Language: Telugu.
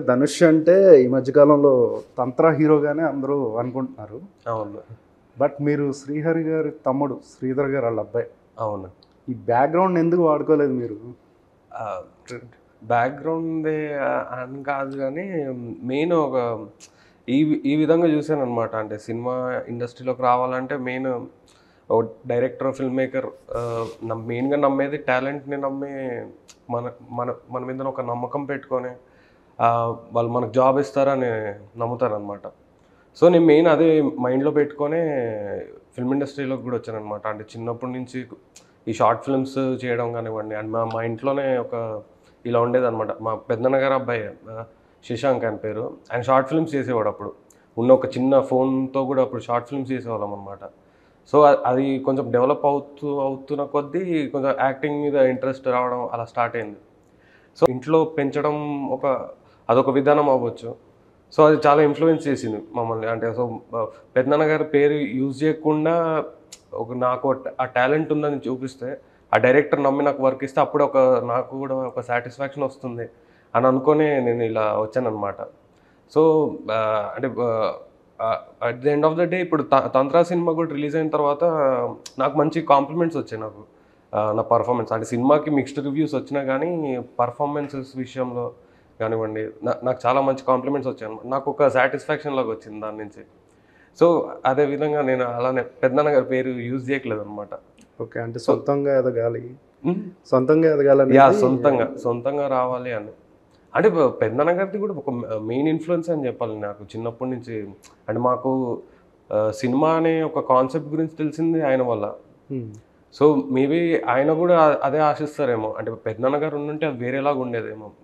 ధనుష్ అంటే ఈ మధ్యకాలంలో తంత్ర హీరోగానే అందరూ అనుకుంటున్నారు అవును బట్ మీరు శ్రీహరి గారి తమ్ముడు శ్రీధర్ గారు వాళ్ళ అబ్బాయి అవును ఈ బ్యాక్గ్రౌండ్ ఎందుకు వాడుకోలేదు మీరు బ్యాక్గ్రౌండ్ అని కాదు కానీ మెయిన్ ఒక ఈ ఈ విధంగా చూశాను అనమాట అంటే సినిమా ఇండస్ట్రీలోకి రావాలంటే మెయిన్ ఒక డైరెక్టర్ ఫిల్మ్ మేకర్ మెయిన్గా నమ్మేది టాలెంట్ని నమ్మి మన మన మన మీద ఒక నమ్మకం పెట్టుకొని ఆ, వాళ్ళు మనకు జాబ్ ఇస్తారని నమ్ముతారనమాట సో నేను మెయిన్ అదే మైండ్లో పెట్టుకొని ఫిల్మ్ ఇండస్ట్రీలోకి కూడా వచ్చాను అనమాట అంటే చిన్నప్పటి నుంచి ఈ షార్ట్ ఫిల్మ్స్ చేయడం కానివ్వండి అండ్ మా మా ఇంట్లోనే ఒక ఇలా ఉండేది అనమాట మా పెద్దన్న గారు అబ్బాయి ఆ, శశాంక్ ఆయన పేరు ఆయన షార్ట్ ఫిల్మ్స్ చేసేవాడు అప్పుడు ఉన్న ఒక చిన్న ఫోన్తో కూడా అప్పుడు షార్ట్ ఫిల్మ్స్ చేసేవాళ్ళం అనమాట సో అ- అది కొంచెం డెవలప్ అవుతూ అవుతున్న కొద్దీ కొంచెం యాక్టింగ్ మీద ఇంట్రెస్ట్ రావడం అలా స్టార్ట్ అయింది సో ఇంట్లో పెంచడం ఒక అదొక విధానం అవ్వచ్చు సో అది చాలా ఇన్ఫ్లుయెన్స్ చేసింది మమ్మల్ని అంటే సో పెద్దనాన్న గారి పేరు యూజ్ చేయకుండా ఒక నాకు ఆ టాలెంట్ ఉందని చూపిస్తే ఆ డైరెక్టర్ నమ్మి నాకు వర్క్ ఇస్తే అప్పుడు ఒక నాకు కూడా ఒక సాటిస్ఫాక్షన్ వస్తుంది అని అనుకొని నేను ఇలా వచ్చాను అనమాట సో ఆ, అంటే at the end of the day ఇప్పుడు త- తంత్ర సినిమా కూడా రిలీజ్ అయిన తర్వాత నాకు మంచి కాంప్లిమెంట్స్ వచ్చాయి నాకు ఆ, నా పర్ఫార్మెన్స్ అంటే సినిమాకి మిక్స్డ్ రివ్యూస్ వచ్చినా కానీ పర్ఫార్మెన్సెస్ విషయంలో కానివ్వండి నా- నాకు చాలా మంచి కాంప్లిమెంట్స్ వచ్చాయి అన్నమాట. నాకు ఒక సాటిస్ఫాక్షన్ లాగా వచ్చింది దాని నుంచి సో అదే విధంగా నేను అలానే పెద్దనాన్న గారి పేరు యూజ్ చేయట్లేదు అనమాట ఓకే అంటే సొంతంగా ఎదగాలి సొంతంగా ఎదగాలని యా సొంతంగా సొంతంగా రావాలి అని అంటే ప- పెద్దనాన్న గారిది కూడా ఒక మెయిన్ ఇన్ఫ్లుయెన్స్ అని చెప్పాలి నాకు చిన్నప్పటి నుంచి అంటే మాకు ఆ, సినిమా అనే ఒక కాన్సెప్ట్ గురించి తెలిసింది ఆయన వల్ల సో మేబీ ఆయన కూడా అదే ఆశిస్తారేమో అంటే పెద్దనాన్న గారు ఉండుంటే అది వేరేలాగా ఉండేదేమో